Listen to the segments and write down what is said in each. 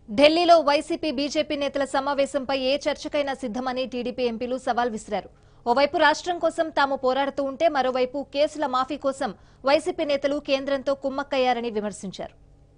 ఢిల్లీలో YCP BJP నేతల సమావేశంపై ఏ చర్చకైనా సిద్దమని TDP ఎంపీలు సవాల్ విసిరారు ఓవైపు రాష్ట్రం కోసం తాము పోరాడుతూ ఉంటే మరోవైపు కేసుల మాఫీ కోసం వైసీపీ నేతలు కేంద్రంతో కుమ్మక్కయ్యారని విమర్శించారు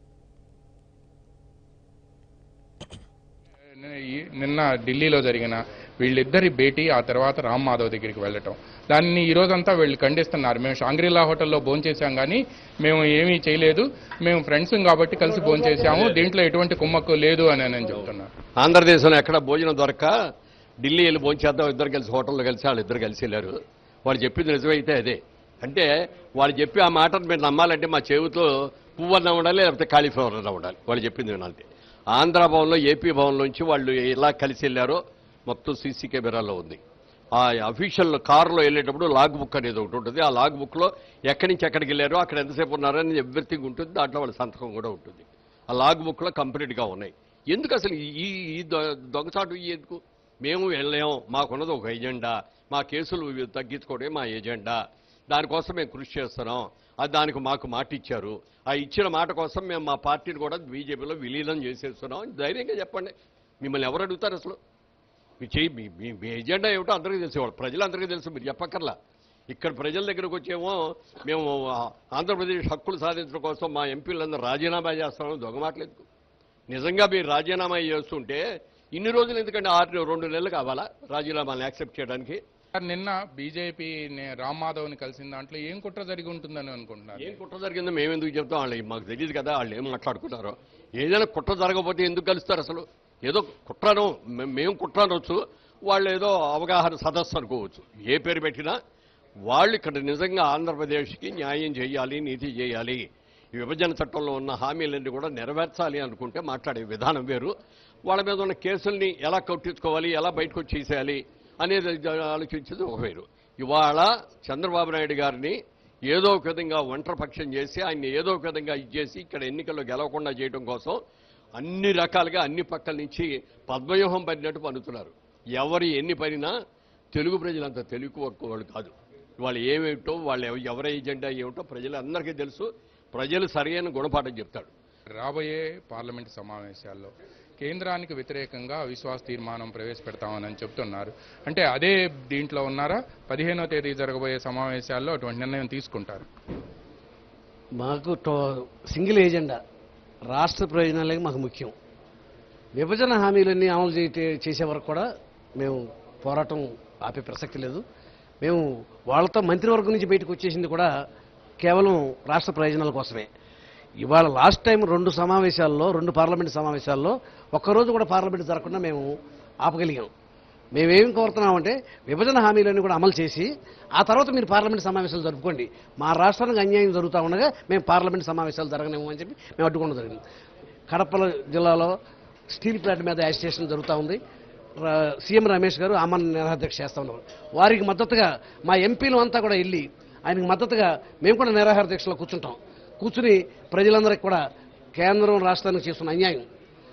ఈ- నిన్న ఢిల్లీలో జరిగిన వీళ్ళిద్దరి భేటీ ఆ తర్వాత రామ్ మాధవ్ దగ్గరికి వెళ్ళటం దాన్ని ఈ రోజంతా వీళ్ళు ఖండిస్తున్నారు మేము షాంగ్రీలా హోటల్లో భోంచేసాం కానీ మేము ఏమీ చేయలేదు మేము ఫ్రెండ్స్ కాబట్టి కలిసి భోంచేసాము దీంట్లో ఎటువంటి కుమ్మక్కు లేదు అని నేను చెప్తున్నారు ఆంధ్రదేశంలో ఎక్కడ భోజనం దొరక్క ఢిల్లీ వెళ్ళి భోంచేద్దాం ఇద్దరు కలిసి హోటల్లో కలిసి వాళ్ళు ఇద్దరు కలిసి వెళ్ళారు వాళ్ళు చెప్పింది నిజమైతే అదే అంటే వాళ్ళు చెప్పి ఆ మాటను మీరు నమ్మాలంటే మా చెవితో పువ్వు అన్న ఉండాలి లేకపోతే కాలీఫ్లవర్ అన్న ఉండాలి వాళ్ళు చెప్పింది వినాలి ఆంధ్ర భవన్లో ఏపీ భవన్లోంచి వాళ్ళు ఎలా కలిసి వెళ్ళారో మొత్తం సీసీ కెమెరాలో ఉంది ఆ అఫీషియల్ కారులో వెళ్ళేటప్పుడు లాగ్ బుక్ అనేది ఒకటి ఉంటుంది ఆ లాగ్ బుక్లో ఎక్కడి నుంచి ఎక్కడికి వెళ్ళారో అక్కడ ఎంతసేపు ఉన్నారని ఎవ్రీథింగ్ ఉంటుంది దాంట్లో వాళ్ళ సంతకం కూడా ఉంటుంది ఆ లాగ్ బుక్లో కంప్లీట్గా ఉన్నాయి ఎందుకు అసలు ఈ ఈ దొ- దొంగచాటు ఈ ఎందుకు మేము వెళ్ళాం మాకున్నది ఒక ఎజెండా మా కేసులు తగ్గించుకోవడమే మా ఎజెండా దానికోసం మేము కృషి చేస్తున్నాం అది దానికి మాకు మాట ఇచ్చారు ఆ ఇచ్చిన మాట కోసం మేము మా పార్టీని కూడా బీజేపీలో విలీనం చేసేస్తున్నాం అని ధైర్యంగా చెప్పండి మిమ్మల్ని ఎవరు అడుగుతారు అసలు మీ చేయి మీ మీ మీ ఎజెండా ఏమిటో అందరికీ తెలిసేవాళ్ళు ప్రజలందరికీ తెలుసు మీరు చెప్పక్కర్లా ఇక్కడ ప్రజల దగ్గరకు వచ్చేమో మేము ఆ, ఆంధ్రప్రదేశ్ హక్కులు సాధించడం కోసం మా ఎంపీలందరూ రాజీనామా చేస్తామని దొంగమాటలేదు నిజంగా మీరు రాజీనామా చేస్తుంటే ఇన్ని రోజులు ఎందుకంటే ఆరు రెండు నెలలు కావాలా రాజీనామాని యాక్సెప్ట్ చేయడానికి సార్, నిన్న బీజేపీ రామ్ మాధవ్ని కలిసిన దాంట్లో ఏం కుట్ర జరిగి ఉంటుందని అనుకుంటున్నారు ఏం కుట్ర జరిగిందో మేము ఎందుకు చెప్తాం వాళ్ళు మాకు తెలియదు కదా వాళ్ళు ఏం మాట్లాడుకున్నారో ఏదైనా కుట్ర జరగకపోతే ఎందుకు కలుస్తారు అసలు ఏదో కుట్రను మే- మేము కుట్ర అనొచ్చు వాళ్ళు ఏదో అవగాహన సదస్సు అనుకోవచ్చు ఏ పేరు పెట్టినా వాళ్ళు ఇక్కడ నిజంగా ఆంధ్రప్రదేశ్కి న్యాయం చేయాలి నీతి చేయాలి ఈ విభజన చట్టంలో ఉన్న హామీలన్నీ కూడా నెరవేర్చాలి అనుకుంటే మాట్లాడే విధానం వేరు వాళ్ళ మీద ఉన్న కేసుల్ని ఎలా కొట్టించుకోవాలి ఎలా బయటకు వచ్చేసేయాలి అనేది ఆలోచించేది ఒక వేరు ఇవాళ చంద్రబాబు నాయుడు గారిని ఏదో ఒక విధంగా ఒంటరి పక్షం చేసి ఆయన్ని ఏదో ఒక విధంగా ఇచ్చేసి ఇక్కడ ఎన్నికల్లో గెలవకుండా చేయడం కోసం అన్ని రకాలుగా అన్ని పక్కల నుంచి పద్మవ్యూహం పడినట్టు పన్నుతున్నారు ఎవరు ఎన్ని పడినా తెలుగు ప్రజలంత తెలుగు వాళ్ళు కాదు వాళ్ళు ఏమేమిటో వాళ్ళు ఎవ- ఎవరి ఎజెండా ఏమిటో ప్రజలందరికీ తెలుసు ప్రజలు సరైన గుణపాఠం చెప్తాడు రాబోయే పార్లమెంట్ సమావేశాల్లో కేంద్రానికి వ్యతిరేకంగా అవిశ్వాస తీర్మానం ప్రవేశపెడతామని చెప్తున్నారు అంటే అదే దీంట్లో ఉన్నారా పదిహేనో తేదీ జరగబోయే సమావేశాల్లో అటువంటి నిర్ణయం తీసుకుంటారు మాకు టో- సింగిల్ ఏజెండా రాష్ట్ర ప్రయోజనాలే మాకు ముఖ్యం విభజన హామీలన్నీ అమలు చేయ చేసే వరకు కూడా మేము పోరాటం ఆపే ప్రసక్తి లేదు మేము వాళ్ళతో మంత్రివర్గం నుంచి బయటకు వచ్చేసింది కూడా కేవలం రాష్ట్ర ప్రయోజనాల కోసమే ఇవాళ లాస్ట్ టైం రెండు సమావేశాల్లో రెండు పార్లమెంట్ సమావేశాల్లో ఒక్కరోజు కూడా పార్లమెంట్ జరగకుండా మేము ఆపగలిగాం మేమేం కోరుతున్నామంటే విభజన హామీలన్నీ కూడా అమలు చేసి ఆ తర్వాత మీరు పార్లమెంట్ సమావేశాలు జరుపుకోండి మా రాష్ట్రానికి అన్యాయం జరుగుతూ ఉండగా మేము పార్లమెంట్ సమావేశాలు జరగనేమో అని చెప్పి మేము అడ్డుకోవడం జరిగింది కడప జిల్లాలో స్టీల్ ప్లాంట్ మీద యాజిటేషన్ జరుగుతూ ఉంది ర- సీఎం రమేష్ గారు ఆమరణ నిరాహారదీక్ష చేస్తూ ఉన్నారు వారికి మద్దతుగా మా ఎంపీలు అంతా కూడా వెళ్ళి ఆయనకు మద్దతుగా మేము కూడా నిరాహార దీక్షలో కూర్చుంటాం కూర్చుని ప్రజలందరికీ కూడా కేంద్రం రాష్ట్రానికి చేస్తున్న అన్యాయం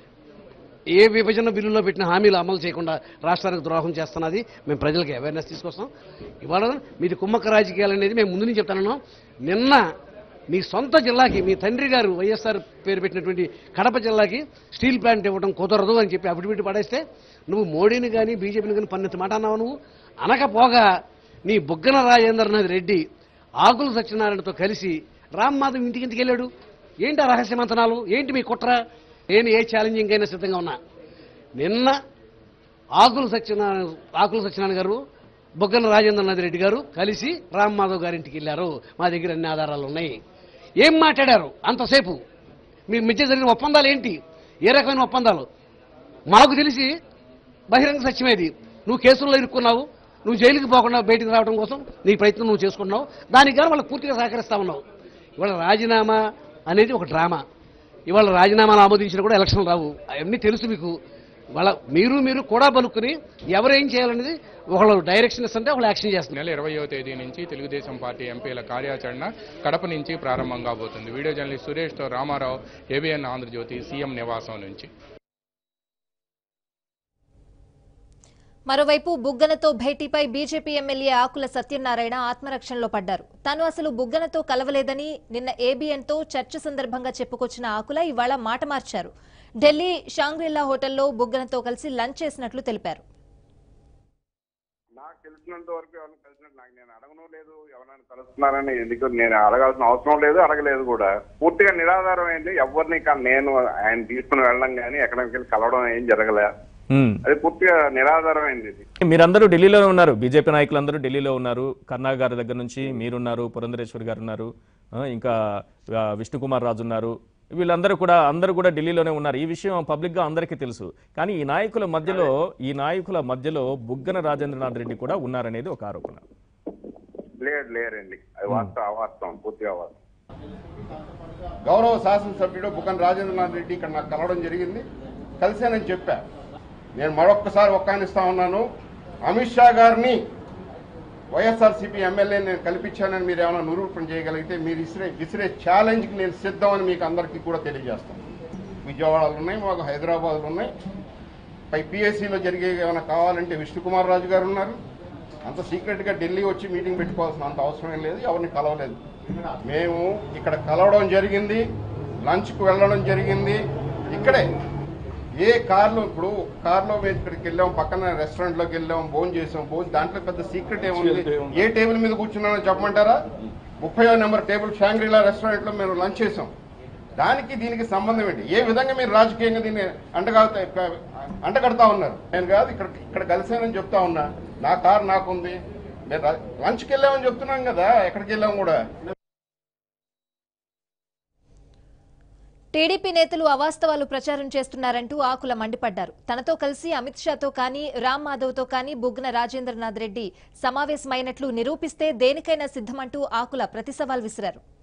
ఏ విభజన బిల్లులో పెట్టిన హామీలు అమలు చేయకుండా రాష్ట్రానికి ద్రోహం చేస్తున్నది మేము ప్రజలకి అవేర్నెస్ తీసుకొస్తాం ఇవాళ మీది కుమ్మక్క రాజకీయాలు అనేది మేము ముందు నుంచి చెప్తాను నిన్న మీ సొంత జిల్లాకి మీ తండ్రి గారు వైఎస్ఆర్ పేరు పెట్టినటువంటి కడప జిల్లాకి స్టీల్ ప్లాంట్ ఇవ్వడం కుదరదు అని చెప్పి అఫిడవిట్ పడేస్తే నువ్వు మోడీని కానీ బీజేపీని కానీ పన్నెత్తి మాట అన్నావు నువ్వు అనకపోగా నీ బుగ్గన రాజేంద్రనాథ్ రెడ్డి ఆకుల సత్యనారాయణతో కలిసి రామ్ మాధవ్ ఇంటికి ఇంటికి వెళ్ళాడు ఏంటి ఆ రహస్యమంతనాలు ఏంటి మీ కుట్ర నేను ఏ ఛాలెంజింగ్ అయినా సిద్ధంగా ఉన్నా నిన్న ఆకుల సత్యనారాయణ ఆకుల సత్యనారాయణ గారు బొగ్గన రాజేంద్రనాథ్ రెడ్డి గారు కలిసి రామ్ మాధవ్ గారింటికి వెళ్ళారు మా దగ్గర అన్ని ఆధారాలు ఉన్నాయి ఏం మాట్లాడారు అంతసేపు మీ మధ్య జరిగిన ఒప్పందాలు ఏంటి ఏ రకమైన ఒప్పందాలు మాకు తెలిసి బహిరంగ సత్యమేది నువ్వు కేసుల్లో ఇరుక్కున్నావు నువ్వు జైలుకి పోకుండా బయటికి రావడం కోసం నీ ప్రయత్నం నువ్వు చేసుకున్నావు దానికి గాను వాళ్ళకి పూర్తిగా సహకరిస్తా ఉన్నావు ఇవాళ రాజీనామా అనేది ఒక డ్రామా ఇవాళ రాజీనామాను ఆమోదించిన కూడా ఎలక్షన్ రావు అవన్నీ తెలుసు మీకు వాళ్ళ మీరు మీరు కూడా పలుకుని ఎవరేం చేయాలనేది ఒకళ్ళు డైరెక్షన్ ఇస్తుంటే ఒకళ్ళు యాక్షన్ చేస్తున్నారు నెల ఇరవయో తేదీ నుంచి తెలుగుదేశం పార్టీ ఎంపీల కార్యాచరణ కడప నుంచి ప్రారంభం కాబోతుంది వీడియో జర్నలిస్ట్ సురేష్తో రామారావు ఏబిఎన్ ఆంధ్రజ్యోతి సీఎం నివాసం నుంచి మరోవైపు బుగ్గనతో భేటీపై బీజేపీ ఎమ్మెల్యే ఆకుల సత్యనారాయణ ఆత్మరక్షణలో పడ్డారు తాను అసలు బుగ్గనతో కలవలేదని నిన్న ఏబీఎన్తో చర్చ సందర్భంగా చెప్పుకొచ్చిన ఆకుల ఇవాళ మాట మార్చారు ఢిల్లీ షాంగ్రిల్లా హోటల్లో బుగ్గనతో కలిసి లంచ్ చేసినట్లు తెలిపారు నాకు తెలిసినంత వరకు ఎవరిని కలిసినట్టు నాకు నేను అడగను లేదు ఎవరైనా కలుస్తున్నారని ఎందుకు నేను అడగాల్సిన అవసరం లేదు అడగలేదు కూడా పూర్తిగా నిరాధారం అయింది ఎవరిని కా- నేను ఆయన తీసుకుని వెళ్ళడం కానీ ఎక్కడికి వెళ్ళి కలవడం ఏం జరగలే ఉమ్. అది పూర్తిగా నిరాధారమైంది ఇది మీరందరూ ఢిల్లీలోనే ఉన్నారు బీజేపీ నాయకులందరూ ఢిల్లీలో ఉన్నారు కర్ణా గారి దగ్గర నుంచి మీరున్నారు పురంధరేశ్వరి గారు ఉన్నారు ఆ, ఇంకా ఆ, విష్ణుకుమార్ రాజు ఉన్నారు వీళ్ళందరూ కూడా అందరూ కూడా ఢిల్లీలోనే ఉన్నారు ఈ విషయం పబ్లిక్ గా అందరికీ తెలుసు కానీ ఈ నాయకుల మధ్యలో ఈ నాయకుల మధ్యలో బుగ్గన రాజేంద్రనాథ్ రెడ్డి కూడా ఉన్నారనేది ఒక ఆరోపణ లేరు లేరండి అది వాస్తవం అవాస్తవం పూర్తిగా వాస్తవం గౌరవ శాసనసభ్యుడు బుగ్గన రాజేంద్రనాథ్ రెడ్డి ఇక్కడ నాకు కలవడం జరిగింది కలిశానని చెప్పా నేను మరొక్కసారి ఒక్కానిస్తా ఉన్నాను అమిత్ షా గారిని వైఎస్ఆర్సీపీ ఎమ్మెల్యే నేను కల్పించానని మీరు ఏమైనా నిరూపణ చేయగలిగితే మీరు విసిరే విసిరే ఛాలెంజ్కి నేను సిద్ధమని మీకు అందరికీ కూడా తెలియజేస్తాను విజయవాడలో ఉన్నాయి మాకు హైదరాబాద్లో ఉన్నాయి పై పిఎస్సిలో జరిగే ఏమైనా కావాలంటే విష్ణుకుమార్ రాజు గారు ఉన్నారు అంత సీక్రెట్గా ఢిల్లీ వచ్చి మీటింగ్ పెట్టుకోవాల్సిన అంత అవసరం ఏం లేదు ఎవరిని కలవలేదు మేము ఇక్కడ కలవడం జరిగింది లంచ్కు వెళ్ళడం జరిగింది ఇక్కడే ఏ కార్లో ఇప్పుడు కార్లో మేము ఇక్కడికి వెళ్ళాం పక్కన రెస్టారెంట్లోకి వెళ్ళాం భోజనం చేసాం భోజనం దాంట్లో పెద్ద సీక్రెట్ ఏముంది ఏ టేబుల్ మీద కూర్చున్నానో చెప్పమంటారా ముప్పై నెంబర్ టేబుల్ షాంగ్రీలా రెస్టారెంట్లో మేము లంచ్ చేసాం దానికి దీనికి సంబంధం ఏంటి ఏ విధంగా మీరు రాజకీయంగా దీన్ని అంటగా అంటగడతా ఉన్నారు నేను కాదు ఇక్కడ ఇక్కడ కలిసానని చెప్తా ఉన్నా నా కారు నాకుంది మేము రా- లంచ్కి వెళ్ళామని చెప్తున్నాం కదా ఎక్కడికి వెళ్ళాం కూడా టీడీపీ నేతలు అవాస్తవాలు ప్రచారం చేస్తున్నారంటూ ఆకుల మండిపడ్డారు తనతో కలిసి అమిత్ షాతో కానీ రామ్ మాధవ్తో కానీ బుగ్గన రాజేంద్రనాథ్ రెడ్డి సమావేశమైనట్లు నిరూపిస్తే దేనికైనా సిద్ధమంటూ ఆకుల ప్రతి సవాల్ విసిరారు